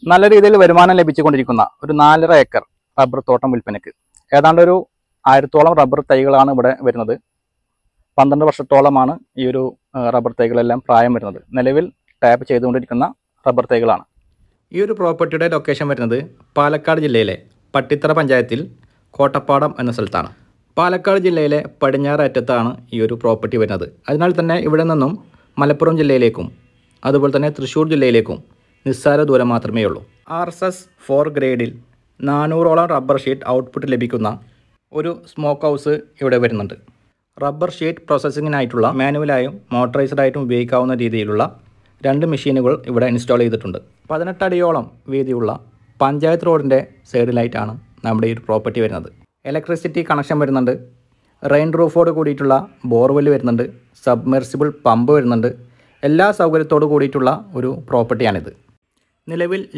നല്ല രീതിയിൽ വരുമാനം ലഭിച്ചുകൊണ്ടിരിക്കുന്ന ഒരു നാലര ഏക്കർ റബ്ബർ തോട്ടം വിൽപ്പനയ്ക്ക് ഏതാണ്ട് ഒരു ആയിരത്തോളം റബ്ബർ തൈകളാണ് ഇവിടെ വരുന്നത് പന്ത്രണ്ട് വർഷത്തോളമാണ് ഈ ഒരു ആ, റബ്ബർ തൈകളെല്ലാം പ്രായം വരുന്നത് നിലവിൽ ടാപ്പ് ചെയ്തുകൊണ്ടിരിക്കുന്ന റബ്ബർ തൈകളാണ് ഈ ഒരു പ്രോപ്പർട്ടിയുടെ ലൊക്കേഷൻ വരുന്നത് പാലക്കാട് ജില്ലയിലെ പട്ടിത്തറ പഞ്ചായത്തിൽ കോട്ടപ്പാടം എന്ന സ്ഥലത്താണ് പാലക്കാട് ജില്ലയിലെ പടിഞ്ഞാറ് അറ്റത്താണ് ഈ ഒരു പ്രോപ്പർട്ടി വരുന്നത് അതിനാൽ തന്നെ ഇവിടെ നിന്നും മലപ്പുറം ജില്ലയിലേക്കും അതുപോലെ തന്നെ തൃശ്ശൂർ ജില്ലയിലേക്കും നിസ്സാര ദൂരം മാത്രമേ ഉള്ളൂ ആർ എസ് എസ് ഫോർ ഗ്രേഡിൽ നാനൂറോളം റബ്ബർ ഷീറ്റ് ഔട്ട്പുട്ട് ലഭിക്കുന്ന ഒരു സ്മോക്ക് ഹൗസ് ഇവിടെ വരുന്നുണ്ട് റബ്ബർ ഷീറ്റ് പ്രോസസ്സിങ്ങിനായിട്ടുള്ള മാനുവലായും മോട്ടറൈസ്ഡ് ആയിട്ടും ഉപയോഗിക്കാവുന്ന രീതിയിലുള്ള രണ്ട് മെഷീനുകൾ ഇവിടെ ഇൻസ്റ്റാൾ ചെയ്തിട്ടുണ്ട് പതിനെട്ടടിയോളം വീതിയുള്ള പഞ്ചായത്ത് റോഡിൻ്റെ സൈഡിലായിട്ടാണ് നമ്മുടെ ഈ ഒരു പ്രോപ്പർട്ടി വരുന്നത് ഇലക്ട്രിസിറ്റി കണക്ഷൻ വരുന്നുണ്ട് റെയിൻ റൂഫോട് കൂടിയിട്ടുള്ള ബോർവെൽ വരുന്നുണ്ട് സബ്മെർസിബിൾ പമ്പ് വരുന്നുണ്ട് എല്ലാ സൗകര്യത്തോടു കൂടിയിട്ടുള്ള ഒരു പ്രോപ്പർട്ടിയാണിത് നിലവിൽ